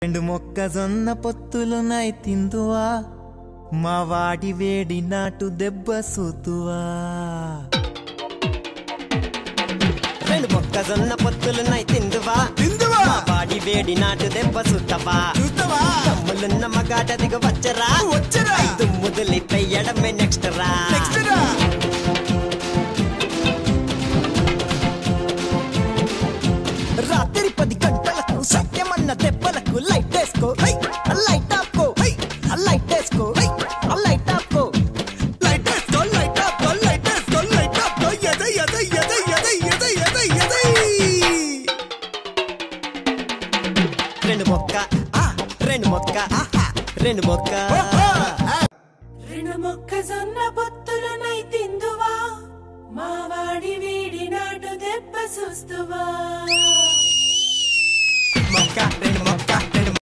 రెండు మొక్కజొన్న పొత్తులు నై తిందువా మా వాడి వేడి నాటు దెబ్బ సూతువా రెండు మొక్కజొన్న పొత్తులు నై తిందువా తిందువా మా బాడి వేడి నాటు దెబ్బ సుత్తవా చూస్తావా తమ్ములున్న మగాట దిగ వచ్చరా వచ్చరా దుమ్ముదులి పెయ్యడమే నెక్స్ట్ రా నెక్స్ట్ రా రాత్రి పది గంటలకు సత్యమన్న దెబ్బలకు లైట్ వేసుకో హై! లైట్ ఆపుకో హై! లైట్ వేసుకో హై! లైట్ ఆపుకో లైట్ వేసుకో లైట్ ఆపుకో లైట్ వేసుకో లైట్ ఆపుకో ఎదై ఎదై ఎదై ఎదై ఎదై ఎదై ఎదై రెండు మొక్క ఆ, రెండు మొక్క ఆహా, రెండు మొక్క రెండు మొక్కజొన్న పొత్తులనై తిందువా మావాడి వీడి నాటు దెబ్బ చూస్తువా మొక్క రెండు